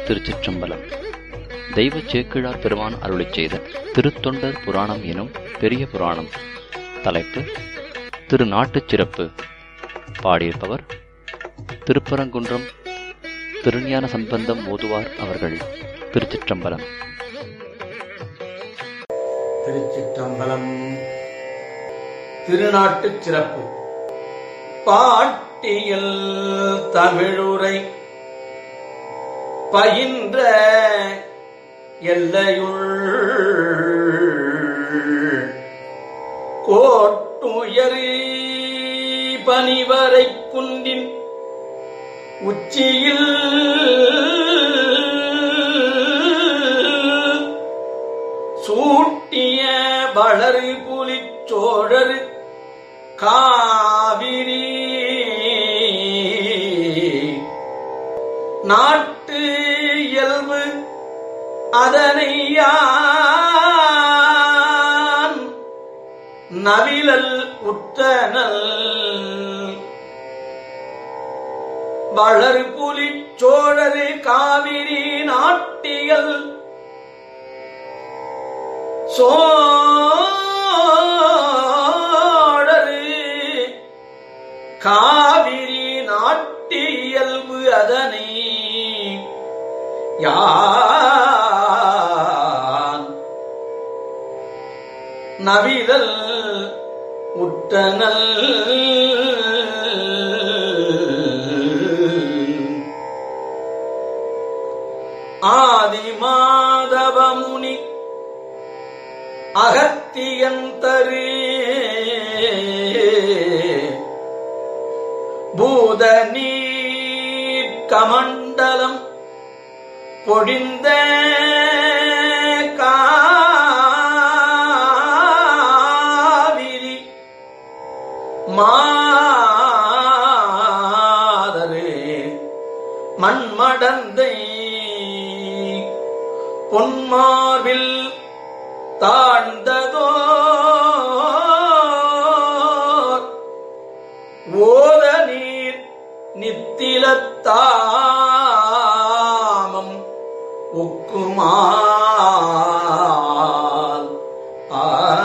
திருச்சிற்றம்பலம் தெய்வச் சேக்கிழார் பெருமான் அருளிச் செய்த திருத்தொண்டர் புராணம் எனும் பெரிய புராணம் தலைப்பு திரு நாட்டுச் சிறப்பு பாடியிருப்பவர் திருப்பரங்குன்றம் திருஞான சம்பந்தம் ஓதுவார் அவர்கள் திருச்சிற்றம்பலம் திருச்சிற்றம்பலம் திருநாட்டுச் சிறப்பு பாட்டியல் தமிழுரை பயின்ற எல்லையுள் கோட்டுயரி பனிவரை குன்றின் உச்சியில் சூட்டிய வளரு புலிச்சோழரு காவிரி நாட்டு இயல்பு அதனை யான் நவிலல் உற்றனல் வளரு புலிச்சோழரு காவிரி நாட்டியல் சோழரு காவிரி நாட்டு இயல்பு அதனை யான் நவிதல் உற்றனல் ஆதிமாதவமுனி அகத்தியந்தரு பூத நீர் கமண்டலம் பொழிந்த காவிரி மாதரு மண்மடந்தை பொன்மார்பில் தாழ்ந்ததோ ஓத நீர் நித்திலத்தாமம் உக்குமால் ஆ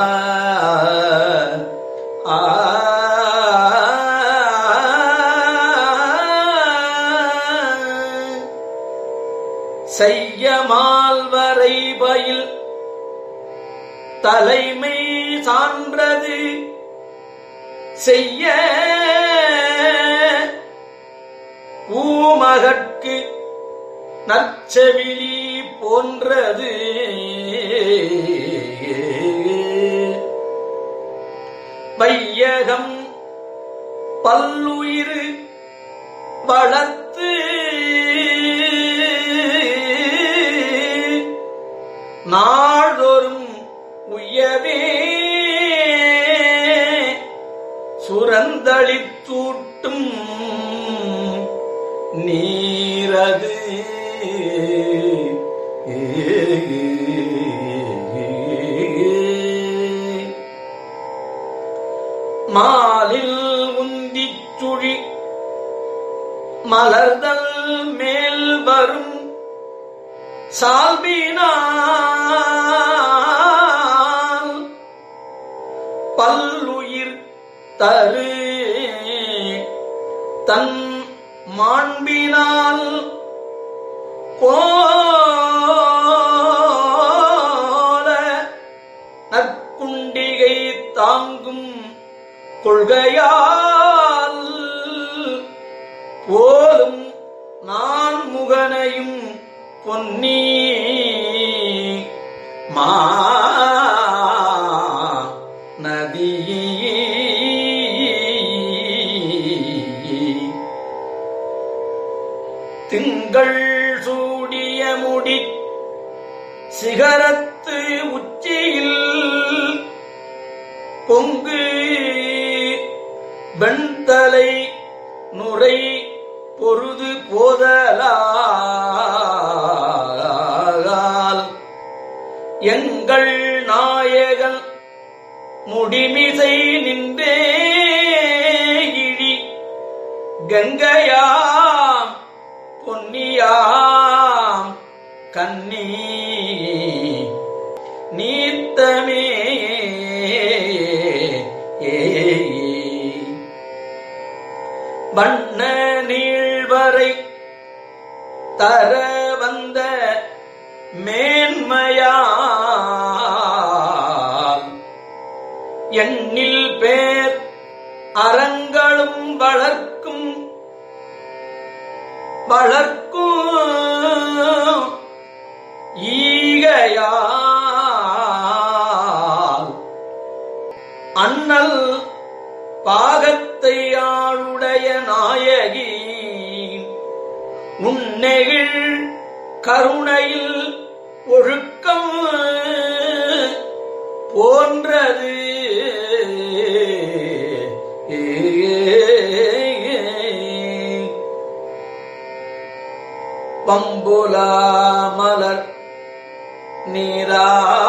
ஆ செய்ய மால்வரை பயில் தலைமை சான்றது செய்ய பூமகற்கு நற்செவிலி போன்றது வையகம் பல்லுயிர் வளர்த்து நாள்தோறும் உயவே சுரந்தளித்தூட்டும் நீரது மாலில் உந்திச் சுழி மலர்தல் மேல் வரும் சால்பினால் பல்லுயிர் தரு தன் மாண்பினால் போல நற்குண்டிகை தாங்கும் கொள்கையால் போலும் நான் முகனையும் பொன்னி மா நதியே திங்கள் சூடிய முடி சிகரத்து உச்சியில் பொங்கு வெண்தலை நுரை பொருது போதலால் எங்கள் நாயகன் முடிமிசை நின்றே இழி கங்கையாம் பொன்னியாம் கன்னி நீத்தமே வண்ண நீழ்வரை தர வந்த மேன்மையால் எண்ணில் பேர் அறங்களும் வளர்க்கும் வளர்க்கும் ஈகையால் அண்ணல் பாகத்தை ஆளுடைய நாயகி உன்னெகிழ் கருணையில் ஒழுக்கம் போன்றது பம்புலா மலர் நீரா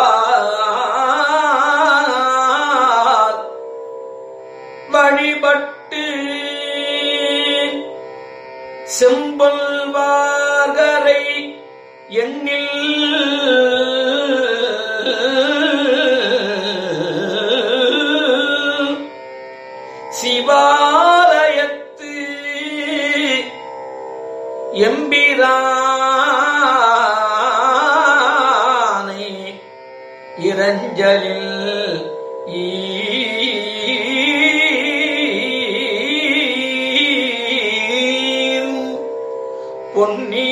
வழிபட்டு செம்பல்வார்கரை எண்ணில் சிவாலயத்து எம்பிரானை இரஞ்சலில் ஈம் பொன்னி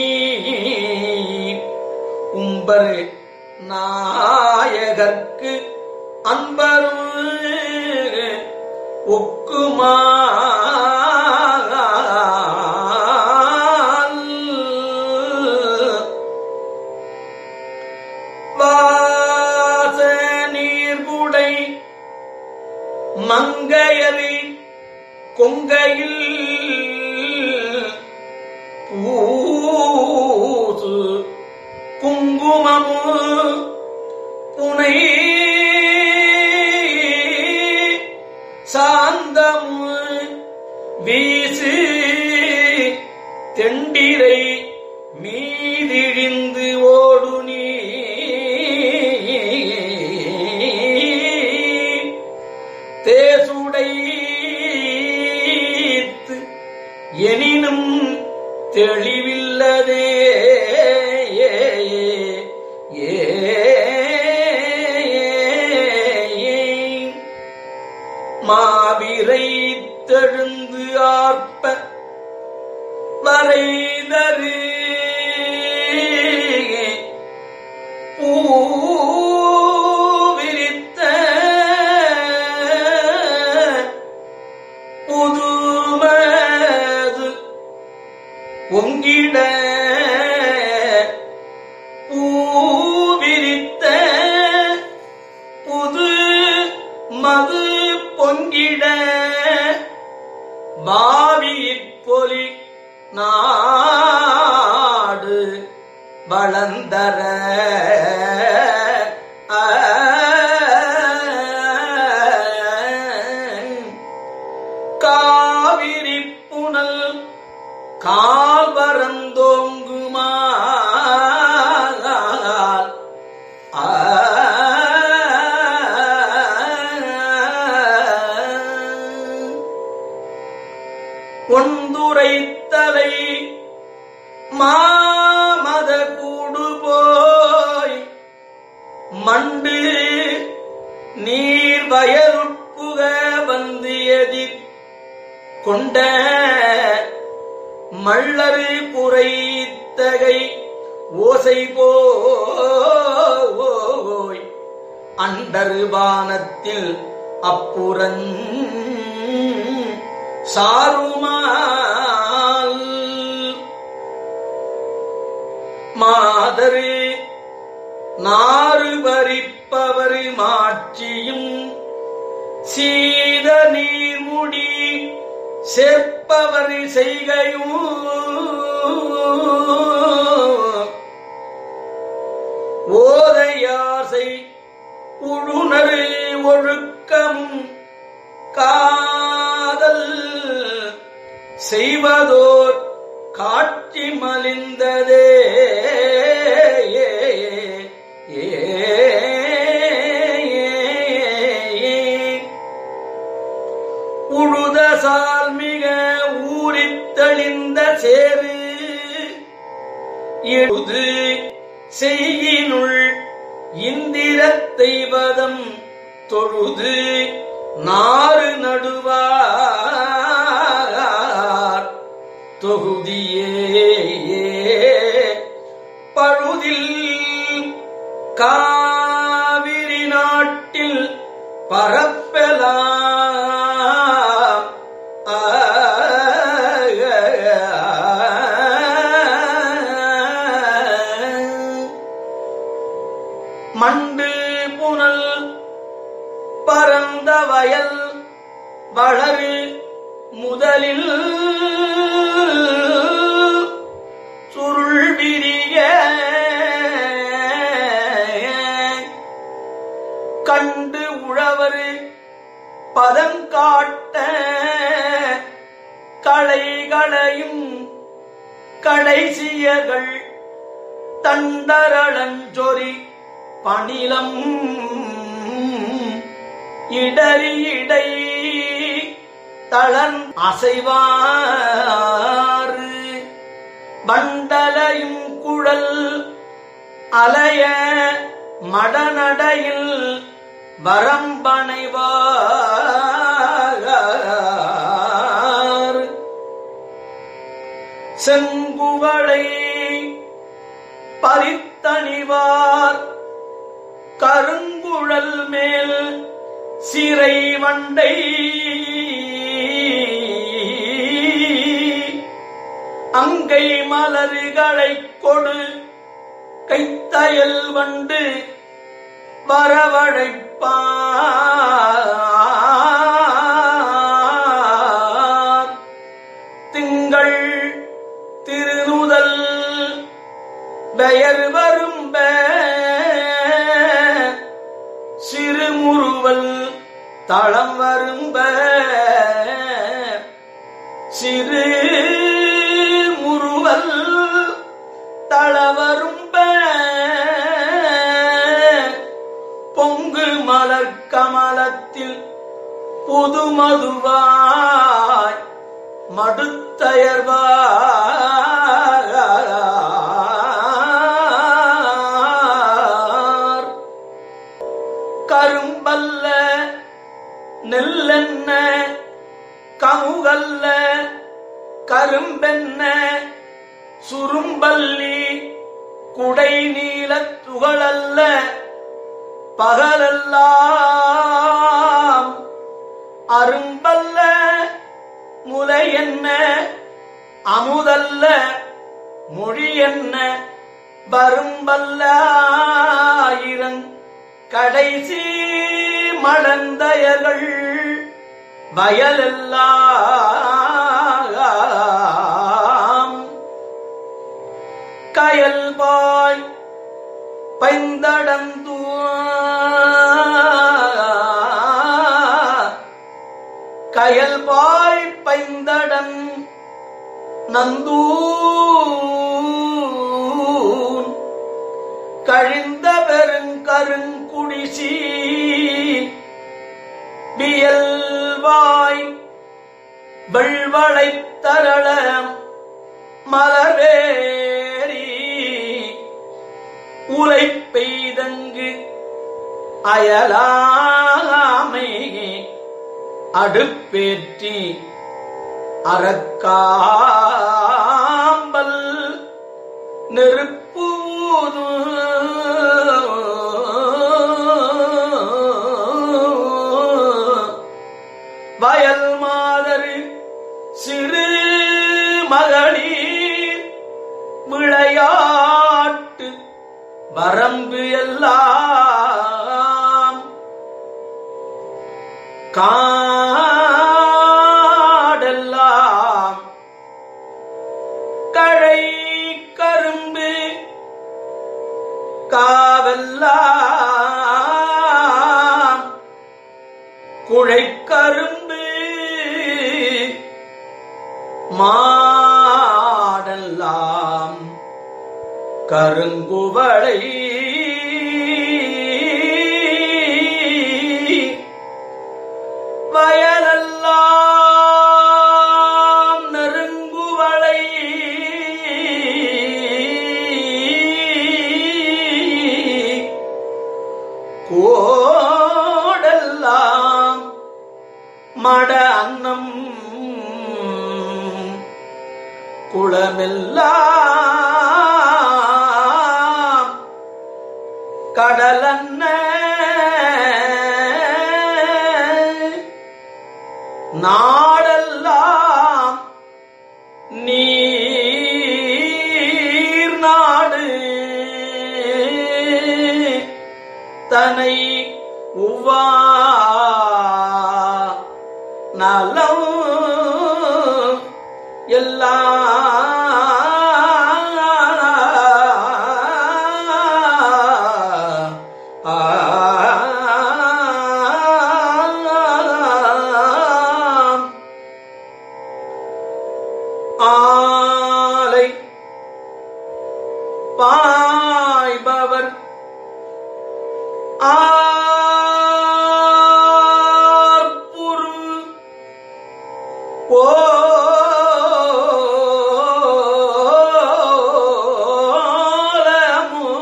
உம்பர் நாயகர்க்கு அன்பரும் ஒக்குமா வாச நீர்குடை மங்கையரி கொங்கையில் பூசு குங்குமமு புனை சாந்தமு வீசு தெண்டிரை மீதிழிந்து ஓடு நீ தேசுடைத்து எனினும் தெளிவில்லதே மாவிரை தெழுந்து ஆர்ப்ப வரைதரு பூவிரித்த புதுமது பொங்கிட பூவிரித்த புது மது பொங்கிட பாவியிற்பொலி நாடு வளந்தர காவிரி புனல் கால்வரந்தோங்குமா ஒந்துரைத்தலை மாமத கூடு போய் மண்டு நீர் வயலுட்புக வந்து எதிர் கொண்ட மள்ளரு புரைத்தகை ஓசை போய் அண்டரு வானத்தில் அப்புறன் சாருமால் மாதரு நாறு பறிப்பவர் மாட்சியும் சீத நீர்முடி சேர்ப்பவர் செய்கையும் ஓதையாசை உழுணரு ஒழுக்கமும் காதல் செய்வதோர் காட்சி மலிந்ததே எழுது செய்யினுள் இந்திரத்தை வதம் தொழுது நாறு நடுவார் தொகுதியே பழுதில் காவிரி நாட்டில் பரப்பலாம் மண்டு புனல் பரந்த வயல் வளரு முதலில் சுருள் விரிய கண்டு உழவரு பதங்காட்ட களைகளையும் கடைசியர்கள் தண்டரளஞ்சொரி பணிலம் இடறி இடை தளன் அசைவாறு பண்டலையும் குழல் அலைய மடநடையில் வரம்பனைவார் செங்குவளை பறித்தணிவார் கருங்குழல் மேல் சிறை வண்டை அங்கை மலர்களைக் கொடு கைத்தயல் வண்டு வரவழைப்பார் திங்கள் திருநுதல் பெயர் வரும்ப சிறுமுறுவல் தளம் வரும்ப சிறு முறுவல் தளவரும்ப பொங்கு மலர் கமலத்தில் புதுமதுவாய் மடுத்தயர்வார் கரும்பல்ல நெல்லென்ன கமுகல்ல கரும்பென்ன சுரும்பல்லி குடை நீலத் துகளல்ல பகலெல்லாம் அரும்பல்ல முலை என்ன அமுதல்ல மொழி என்ன வரும்பல்ல ஆயிரங் கடைசி மடந்தயர்கள் வயலெல்லாம் கயல்பாய் பைந்தடந்து கயல்பாய் பைந்தடன் நந்தூன் கழிந்த பெருங்கருங்குடிசி வியல்வாய் வெள்வளைத் தரளம் மலர்வேரி உலை பெய்தங்கு அயலாமை அடுப்பேற்றி அறக்காம்பல் நெருப்பூது வயல் மாதரு சிறு மகளிர் விளையாட்டு வரம்பு எல்லாம் காடெல்லாம் கழை கரும்பு காவெல்லாம் குழைக்கரும்பு மாடெல்லாம் கருங்குவளை வயலெல்லாம் நெருங்குவளை குளமெல்லாம் கடலன்ன நாடெல்லாம் நீர் நாடு தனை உவா நலம் எல்லாம் ஆலை பாய்பவர் ஆர்ப்புரு ஓலமு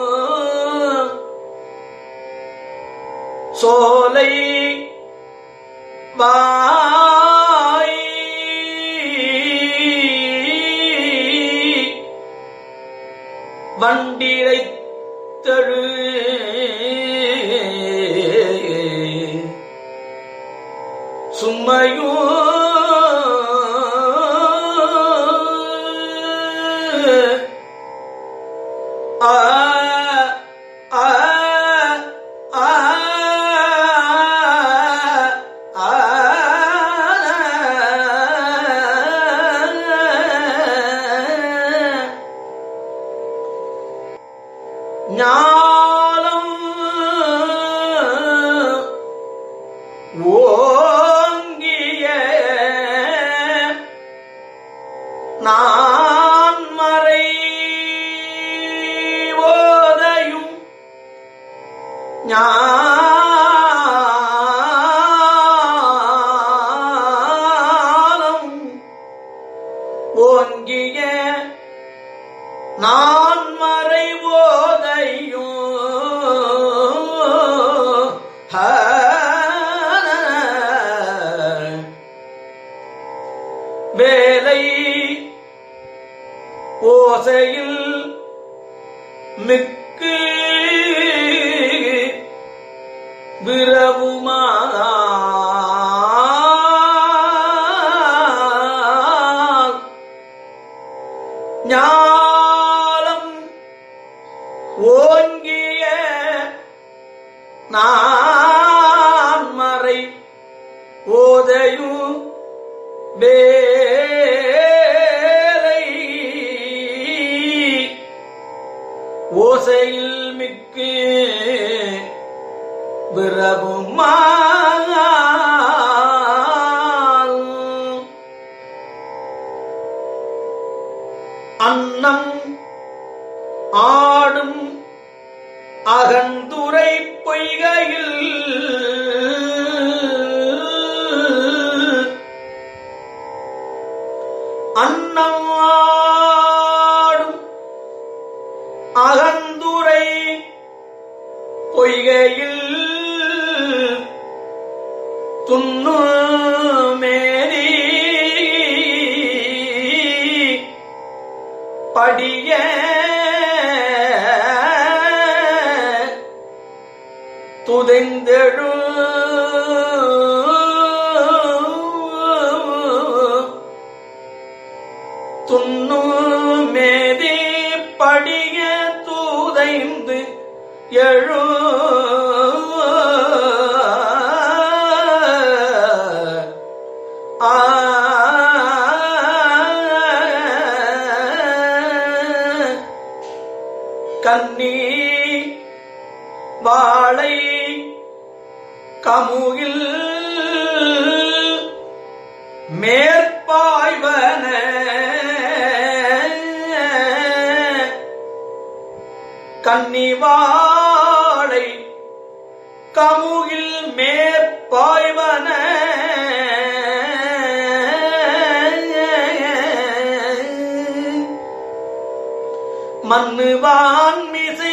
சோலை வாய் வண்டிரை தழு சும்மையோ ஆ ஆ ஆ ஆ ஞானம் ஓங்கிய நான் மறை ஓதையும் ஞானம் ஓங்கிய நான் மறை ஓதையும் வேலை ஓசையில் மிக்கு விரவுமா ஞாலம் ஓங்கிய நான் மறை ஓதையும் வேலை ஓசையில் மிக்கு விரவுமா அன்னம் ஆடும் அகந்துரை பொய்கையில் அன்னம் ஆடும் அகந்துரை பொய்கையில் துண்ணு மேரி படிய துதைந்தெழு துண்ணு மேதி படிய தூதைந்து எழு ஆ கண்ணி வாழை கமுகில் மேற்பாய்வன கன்னிவாளை கமுகில் மேற்பாய்வன மண்ணுவான் மிசை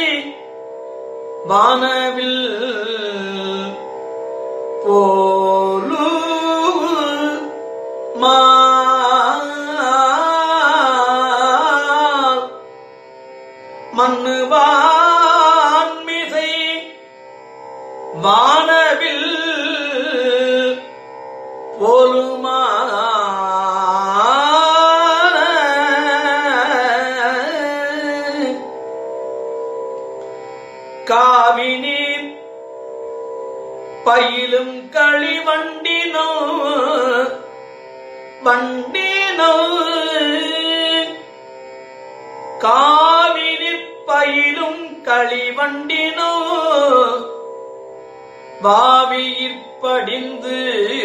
வானவில் போலு மா மண்ணுவான்மிசை வானவில் போலுமான காவினீர் பயிலும் களிவண்டினோ வண்டினோ காவினிற் பயிலும் களிவண்டினோ வாவியிற் படிந்து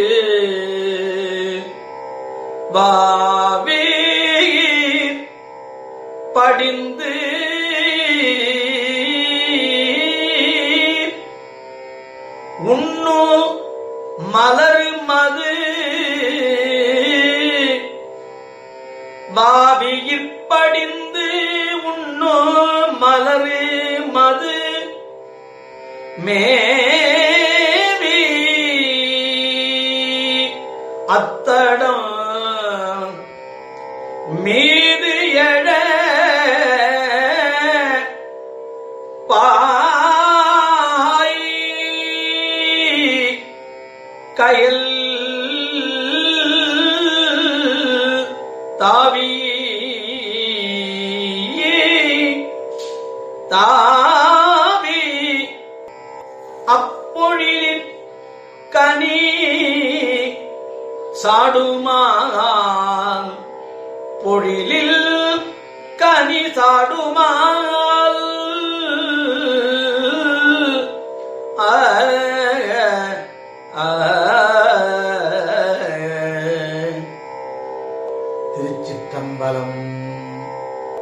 வாவியிற் படிந்து உண்ணு மலர் மது பாவியிற் படிந்து உண்ணு மலர் மது மேவி அத்தடம் மீது எழ பாய் கயல் தாவி தாவி அப்பொழிலில் கனி சாடுமான் பொழிலில் கனி சாடுமான்